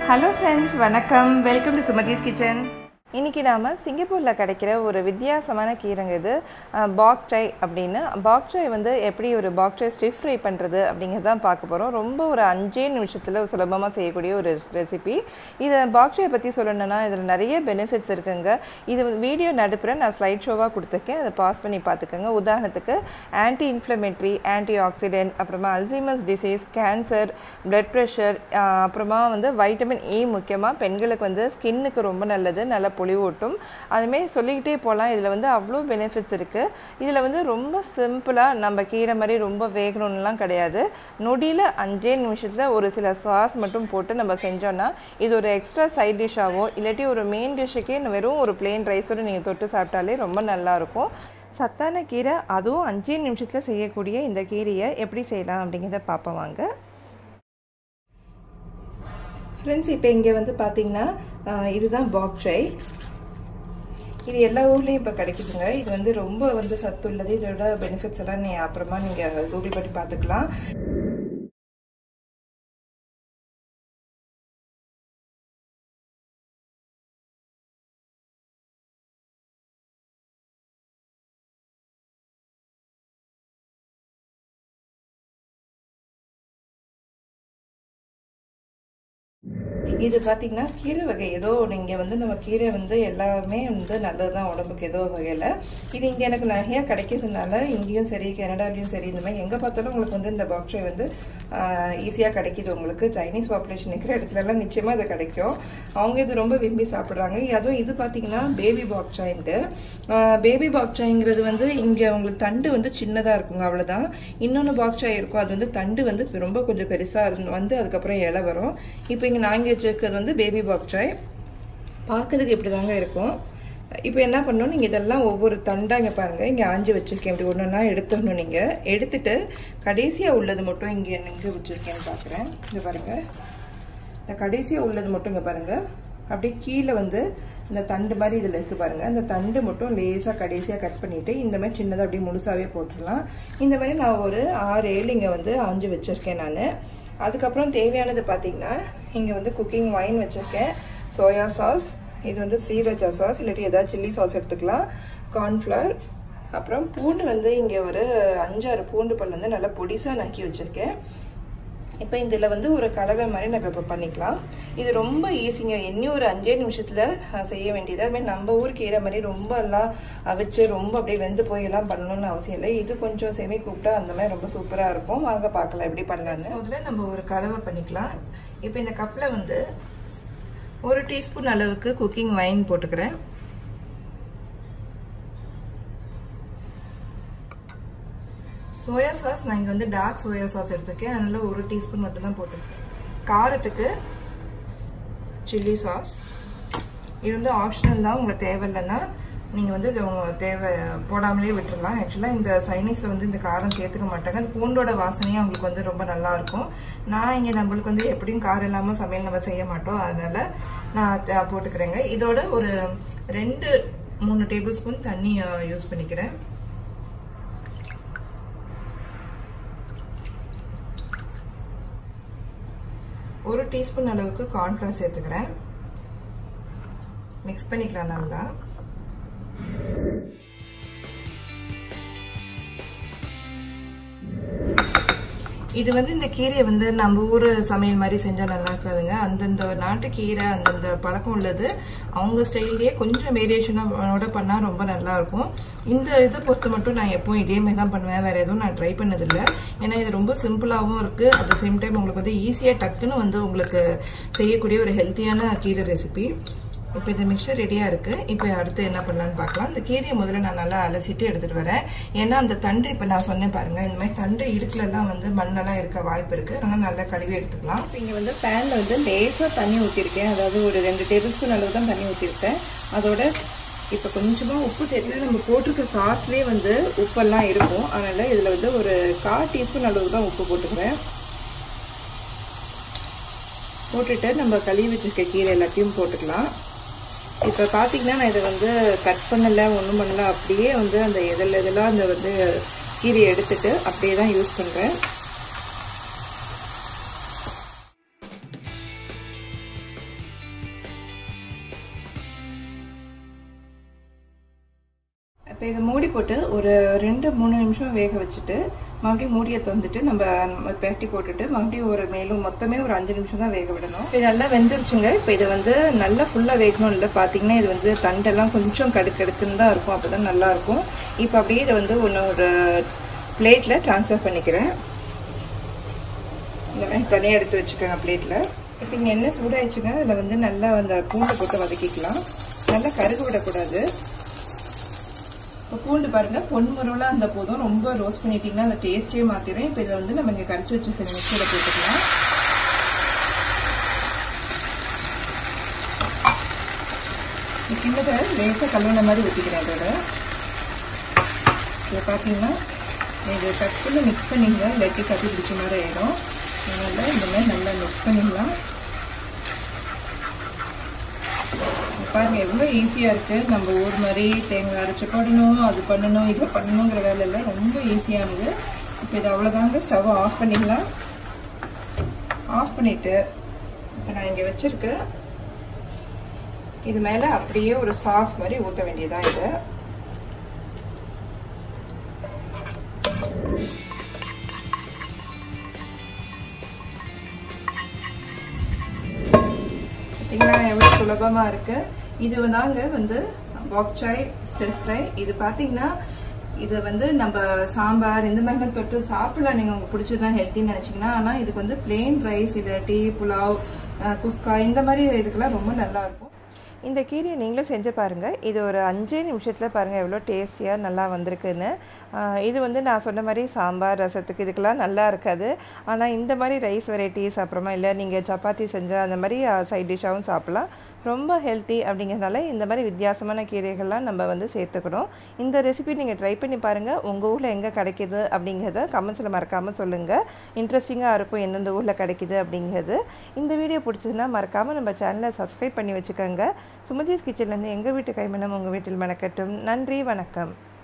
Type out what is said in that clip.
hello friends வணக்கம் welcome to Sumathi's kitchen இன்றைக்கி நாம் சிங்கப்பூரில் கிடைக்கிற ஒரு வித்தியாசமான கீரைங்க இது பாக்சை அப்படின்னு பாக்சை வந்து எப்படி ஒரு பாக்சை ஸ்டிஃப் ஃப்ரை பண்ணுறது அப்படிங்கிறது தான் பார்க்க போகிறோம் ரொம்ப ஒரு அஞ்சே நிமிஷத்தில் சுலபமாக செய்யக்கூடிய ஒரு ரெசிபி இதை பாக்சையை பற்றி சொல்லணும்னா இதில் நிறைய பெனிஃபிட்ஸ் இருக்குங்க இது வீடியோ நடுப்புற நான் ஸ்லைட் ஷோவாக கொடுத்துருக்கேன் அதை பாஸ் பண்ணி பார்த்துக்கோங்க உதாரணத்துக்கு ஆன்டி இன்ஃப்ளமேட்ரி ஆன்டி ஆக்சிடென்ட் அப்புறமா Alzheimer's disease cancer blood pressure அப்புறமா வந்து வைட்டமின் இ முக்கியமாக பெண்களுக்கு வந்து ஸ்கின்னுக்கு ரொம்ப நல்லது நல்ல பொலிவூட்டும் அதுமாரி சொல்லிக்கிட்டே போகலாம் இதில் வந்து அவ்வளோ பெனிஃபிட்ஸ் இருக்குது இதில் வந்து ரொம்ப சிம்பிளாக நம்ம கீரை மாதிரி ரொம்ப வேகணும்லாம் கிடையாது நொடியில் அஞ்சே நிமிஷத்தில் ஒரு சில சாஸ் மட்டும் போட்டு நம்ம செஞ்சோன்னா இது ஒரு எக்ஸ்ட்ரா சைட் டிஷ்ஷாவோ இல்லாட்டி ஒரு மெயின் டிஷ்ஷுக்கே வெறும் ஒரு பிளெயின் ரைஸோடு நீங்கள் தொட்டு சாப்பிட்டாலே ரொம்ப நல்லாயிருக்கும் சத்தான கீரை அதுவும் அஞ்சே நிமிஷத்தில் செய்யக்கூடிய இந்த கீரையை எப்படி செய்யலாம் அப்படிங்கிறத பார்ப்போம் வாங்க ஃப்ரெண்ட்ஸ் இப்போ இங்கே வந்து பார்த்தீங்கன்னா இதுதான் பாக்ஷை இது எல்லா ஊர்லேயும் இப்போ கிடைக்குதுங்க இது வந்து ரொம்ப வந்து சத்துள்ளது இதோட பெனிஃபிட்ஸ் எல்லாம் நீ அப்புறமா நீங்கள் கூகுள் பண்ணி பார்த்துக்கலாம் இது பார்த்தீங்கன்னா கீரை வகை ஏதோ நீங்கள் வந்து நம்ம கீரை வந்து எல்லாமே வந்து நல்லது தான் உடம்புக்கு ஏதோ வகையில் இது இங்கே எனக்கு நிறையா கிடைக்கிறதுனால இங்கேயும் சரி கனடாலையும் சரி இந்த மாதிரி எங்கே பார்த்தாலும் உங்களுக்கு வந்து இந்த பாக்ஸை வந்து ஈஸியாக கிடைக்கிது உங்களுக்கு சைனீஸ் பாப்புலேஷன் இருக்கிற இடத்துலலாம் நிச்சயமாக இது கிடைக்கும் அவங்க இது ரொம்ப விரும்பி சாப்பிட்றாங்க அதுவும் இது பார்த்தீங்கன்னா பேபி பாக்ஸாயின்ட்டு பேபி பாக்ஸாய்ங்கிறது வந்து இங்கே உங்களுக்கு தண்டு வந்து சின்னதாக இருக்குங்க அவ்வளோதான் இன்னொன்று பாக்ஸாய் இருக்கும் அது வந்து தண்டு வந்து ரொம்ப கொஞ்சம் பெருசாக வந்து அதுக்கப்புறம் இலை வரும் இப்போ இங்கே நாங்கள் வச்சுருக்கிறது வந்து பேபி பாக்ஸாய் பார்க்கறதுக்கு இப்படி தாங்க இருக்கும் இப்போ என்ன பண்ணணும் நீங்கள் இதெல்லாம் ஒவ்வொரு தண்டாக இங்கே பாருங்கள் இங்கே ஆஞ்சி வச்சுருக்கேன் இப்படி ஒன்று ஒன்றா எடுத்துடணும் நீங்கள் எடுத்துட்டு கடைசியாக உள்ளது மட்டும் இங்கே எங்கே வச்சுருக்கேன்னு பார்க்குறேன் இங்கே பாருங்கள் இந்த கடைசியாக உள்ளது மட்டும் இங்கே பாருங்கள் அப்படியே கீழே வந்து இந்த தண்டு மாதிரி இதில் இருக்குது பாருங்கள் அந்த தண்டு மட்டும் லேசாக கடைசியாக கட் பண்ணிவிட்டு இந்த மாதிரி சின்னதாக அப்படியே முழுசாகவே போட்டுடலாம் இந்த மாதிரி நான் ஒரு ஆறு ஏழு இங்கே வந்து ஆஞ்சு வச்சுருக்கேன் நான் அதுக்கப்புறம் தேவையானது பார்த்திங்கன்னா இங்கே வந்து குக்கிங் வைன் வச்சுருக்கேன் சோயா சாஸ் இது வந்து ஸ்ரீரஜா சாஸ் இல்லாட்டி ஏதாவது சில்லி சாஸ் எடுத்துக்கலாம் கார்ன்ஃப்ளவர் அப்புறம் பூண்டு வந்து இங்கே ஒரு அஞ்சாறு பூண்டு பல் வந்து நல்லா பொடிசாக நக்கி வச்சுருக்கேன் இப்போ இதில் வந்து ஒரு கலவை மாதிரி நம்ம இப்போ பண்ணிக்கலாம் இது ரொம்ப ஈஸிங்க இன்னும் ஒரு அஞ்சே நிமிஷத்தில் செய்ய வேண்டியது அதுமாதிரி நம்ம ஊர் கீரை மாதிரி ரொம்ப எல்லாம் அவிச்சு ரொம்ப அப்படியே வெந்து போயெல்லாம் பண்ணணும்னு அவசியம் இல்லை இது கொஞ்சம் செமி கூப்பிட்டா அந்த மாதிரி ரொம்ப சூப்பராக இருக்கும் வாங்க பார்க்கலாம் எப்படி பண்ணலான்னு முதல்ல நம்ம ஒரு கலவை பண்ணிக்கலாம் இப்போ இந்த கப்பில் வந்து ஒரு டீஸ்பூன் அளவுக்கு குக்கிங் வைன் போட்டுக்கிறேன் சோயா சாஸ் நான் இங்கே வந்து டார்க் சோயா சாஸ் எடுத்துருக்கேன் அதனால் ஒரு டீஸ்பூன் மட்டும் தான் போட்டிருக்கேன் காரத்துக்கு சில்லி சாஸ் இது வந்து ஆப்ஷனல் தான் உங்களுக்கு தேவையில்லைன்னா நீங்கள் வந்து இது தேவை போடாமலே விட்டுடலாம் ஆக்சுவலாக இந்த சைனீஸில் வந்து இந்த காரம் சேர்த்துக்க மாட்டாங்க அந்த பூண்டோட வாசனையும் அவங்களுக்கு வந்து ரொம்ப நல்லாயிருக்கும் நான் இங்கே நம்மளுக்கு வந்து எப்படியும் காரம் இல்லாமல் சமையல் நம்ம செய்ய மாட்டோம் அதனால் நான் போட்டுக்கிறேங்க இதோட ஒரு ரெண்டு மூணு டேபிள் ஸ்பூன் தண்ணி யூஸ் பண்ணிக்கிறேன் ஒரு டீஸ்பூன் அளவுக்கு கார்ன்ஃப்ளவர் சேர்த்துக்கிறேன் மிக்ஸ் பண்ணிக்கலாம் நல்லா இது வந்து இந்த கீரையை வந்து நம்ம ஊர் சமையல் மாதிரி செஞ்சால் நல்லா இருக்காதுங்க அந்தந்த நாட்டு கீரை அந்தந்த பழக்கம் உள்ளது அவங்க ஸ்டைல்லையே கொஞ்சம் வேரியேஷனோட பண்ணால் ரொம்ப நல்லாயிருக்கும் இந்த இதை பொறுத்த மட்டும் நான் எப்பவும் இதே மாதிரி தான் பண்ணுவேன் வேறு எதுவும் நான் ட்ரை பண்ணதில்லை ஏன்னா இது ரொம்ப சிம்பிளாகவும் இருக்குது அட் த சேம் டைம் உங்களுக்கு வந்து ஈஸியாக டக்குன்னு வந்து உங்களுக்கு செய்யக்கூடிய ஒரு ஹெல்த்தியான கீரை ரெசிபி இப்போ இந்த மிக்சர் ரெடியாக இருக்குது இப்போ அடுத்து என்ன பண்ணலான்னு பார்க்கலாம் இந்த கீரையை முதல்ல நான் நல்லா அலசிட்டு எடுத்துகிட்டு வரேன் ஏன்னா அந்த தண்டு இப்போ நான் சொன்னேன் பாருங்கள் இந்த மாதிரி தண்டு இடுக்குலலாம் வந்து மண்ணெல்லாம் இருக்க வாய்ப்பு இருக்குது அதனால் நல்லா கழுவி எடுத்துக்கலாம் இப்போ இங்கே வந்து பேனில் வந்து லேசாக தண்ணி ஊற்றிருக்கேன் அதாவது ஒரு ரெண்டு டேபிள் ஸ்பூன் அளவு தான் தண்ணி ஊற்றிருக்கேன் அதோட இப்போ கொஞ்சமாக உப்பு தெரியல நம்ம போட்டிருக்க சாஸ்லேயே வந்து உப்பெல்லாம் இருக்கும் அதனால் இதில் வந்து ஒரு கால் டீஸ்பூன் அளவு தான் உப்பு போட்டுக்கிறேன் போட்டுட்டு நம்ம கழுவி வச்சுருக்க கீரை எல்லாத்தையும் போட்டுக்கலாம் இப்போ பார்த்தீங்கன்னா நான் இதை வந்து கட் பண்ணலை ஒன்றும் பண்ணல அப்படியே வந்து அந்த எதில் இதெல்லாம் அந்த வந்து கீரையை எடுத்துட்டு அப்படியே தான் யூஸ் பண்ணுறேன் இப்போ இதை மூடி போட்டு ஒரு ரெண்டு மூணு நிமிஷம் வேக வச்சுட்டு மறுபடியும் மூடியை திறந்துட்டு நம்ம பேட்டி போட்டுட்டு மறுபடியும் ஒரு மேலும் மொத்தமே ஒரு அஞ்சு நிமிஷம் தான் வேக விடணும் இது நல்லா வெந்துருச்சுங்க இப்போ இது வந்து நல்லா ஃபுல்லாக வேகணும் இல்லை பார்த்தீங்கன்னா இது வந்து தண்டெல்லாம் கொஞ்சம் கடுக்கடுக்குன்னு தான் இருக்கும் அப்போ தான் நல்லாயிருக்கும் இப்போ அப்படியே இதை வந்து ஒன்று ஒரு பிளேட்டில் ட்ரான்ஸ்ஃபர் பண்ணிக்கிறேன் இந்த மாதிரி தனியாக எடுத்து வச்சுக்கோங்க பிளேட்டில் இப்போ இங்கே என்ன சூடாயிடுச்சுங்க அதில் வந்து நல்லா அந்த பூண்டு போட்டு வதக்கிக்கலாம் நல்லா கருகு விடக்கூடாது இப்போ பூண்டு பாருங்க பொன்முறவில் அந்த போதும் ரொம்ப ரோஸ்ட் பண்ணிட்டீங்கன்னா அந்த டேஸ்டே மாற்றிடும் இப்போ இதில் வந்து நம்ம இங்கே கரைச்சி வச்சுருக்க மிக்சியில் போட்டுக்கலாம் கிண்ணத்தை லேசாக கழுவுன மாதிரி ஊற்றிக்கிறேன் இதோட இதை பார்த்தீங்கன்னா இது டக்குன்னு மிக்ஸ் பண்ணிங்க இல்லாட்டி கட்டி பிடிச்ச மாதிரி ஆயிடும் அதனால் இந்த மாதிரி நல்லா மிக்ஸ் பண்ணிடலாம் பாருங்க எவ்வளோ ஈஸியாக இருக்குது நம்ம ஊர் மாதிரி தேங்காய் அரைச்சி போடணும் அது பண்ணணும் இது பண்ணணுங்கிற வேலை இல்லை ரொம்ப ஈஸியானது இப்போ இது அவ்வளோதாங்க ஸ்டவ் ஆஃப் பண்ணிக்கலாம் ஆஃப் பண்ணிவிட்டு இப்போ நான் இங்கே வச்சுருக்கேன் இது மேலே அப்படியே ஒரு சாஸ் மாதிரி ஊற்ற வேண்டியதான் இது பார்த்தீங்கன்னா எவ்வளோ சுலபமாக இருக்குது இது தாங்க வந்து பாக்சாய் ஸ்டெர் ஃப்ரை இது பார்த்தீங்கன்னா இது வந்து நம்ம சாம்பார் இந்த மாதிரிலாம் தொட்டு சாப்பிடலாம் நீங்கள் உங்களுக்கு பிடிச்சதான் ஹெல்த்தின்னு நினச்சிங்கன்னா ஆனால் இதுக்கு வந்து பிளெயின் ரைஸ் இல்லாட்டி புலாவ் குஸ்கா இந்த மாதிரி இதுக்கெல்லாம் ரொம்ப நல்லாயிருக்கும் இந்த கீரையை நீங்களும் செஞ்சு பாருங்கள் இது ஒரு அஞ்சே நிமிஷத்தில் பாருங்கள் எவ்வளோ டேஸ்டியாக நல்லா வந்திருக்குன்னு இது வந்து நான் சொன்ன மாதிரி சாம்பார் ரசத்துக்கு இதுக்கெல்லாம் நல்லா இருக்காது ஆனால் இந்த மாதிரி ரைஸ் வெரைட்டிஸ் அப்புறமா இல்லை நீங்கள் சப்பாத்தி செஞ்சால் அந்த மாதிரி சைட் டிஷ்ஷாகவும் சாப்பிட்லாம் ரொம்ப ஹெல்த்தி அப்படிங்கிறதுனால இந்த மாதிரி வித்தியாசமான கீரைகள்லாம் நம்ம வந்து சேர்த்துக்கணும் இந்த ரெசிபி நீங்கள் ட்ரை பண்ணி பாருங்கள் உங்கள் ஊரில் எங்கே கிடைக்கிது அப்படிங்கிறத கமெண்ட்ஸில் மறக்காமல் சொல்லுங்கள் இன்ட்ரெஸ்டிங்காக இருக்கும் எந்தெந்த ஊரில் கிடைக்கிது அப்படிங்கிறது இந்த வீடியோ பிடிச்சதுன்னா மறக்காமல் நம்ம சேனலை சப்ஸ்கிரைப் பண்ணி வச்சுக்கோங்க சுமதிஸ் கிச்சன்லேருந்து எங்கள் வீட்டு கைமணம் உங்கள் வீட்டில் மணக்கட்டும் நன்றி வணக்கம்